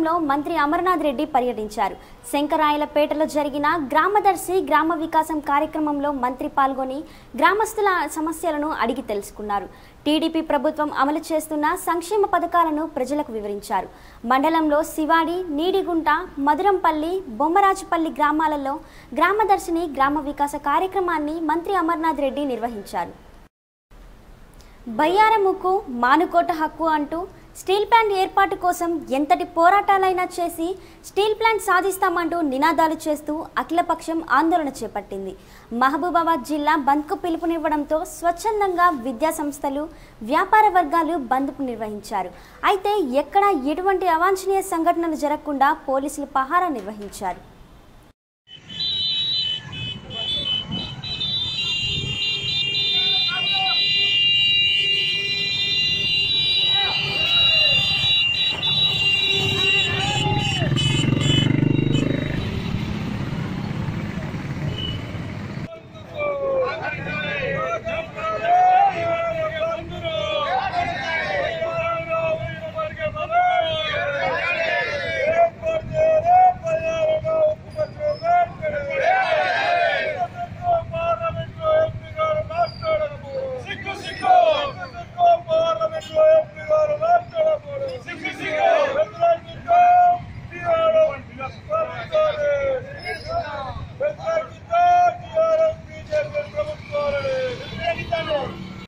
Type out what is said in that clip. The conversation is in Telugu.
మండలంలో మంత్రి అమర్నాథ్ రెడ్డి పర్యటించారు శంకరాయలపేటలో జరిగిన గ్రామదర్శి గ్రామ వికాసం కార్యక్రమంలో మంత్రి పాల్గొని గ్రామస్తుల సమస్యలను అడిగి తెలుసుకున్నారు టీడీపీ ప్రభుత్వం అమలు చేస్తున్న సంక్షేమ పథకాలను ప్రజలకు వివరించారు మండలంలో శివాడి నీడిగుంట మధురంపల్లి బొమ్మరాజుపల్లి గ్రామాలలో గ్రామదర్శిని గ్రామ వికాస కార్యక్రమాన్ని మంత్రి అమర్నాథ్ రెడ్డి నిర్వహించారు బయ్యారముకు మానుకోట హక్కు అంటూ స్టీల్ ప్లాంట్ ఏర్పాటు కోసం ఎంతటి పోరాటాలైనా చేసి స్టీల్ ప్లాంట్ సాధిస్తామంటూ నినాదాలు చేస్తూ అఖిలపక్షం ఆందోళన చేపట్టింది మహబూబాబాద్ జిల్లా బంద్కు పిలుపునివ్వడంతో స్వచ్ఛందంగా విద్యా సంస్థలు వ్యాపార వర్గాలు బంద్కు నిర్వహించారు అయితే ఎక్కడా ఎటువంటి అవాంఛనీయ సంఘటనలు జరగకుండా పోలీసులు పహారా నిర్వహించారు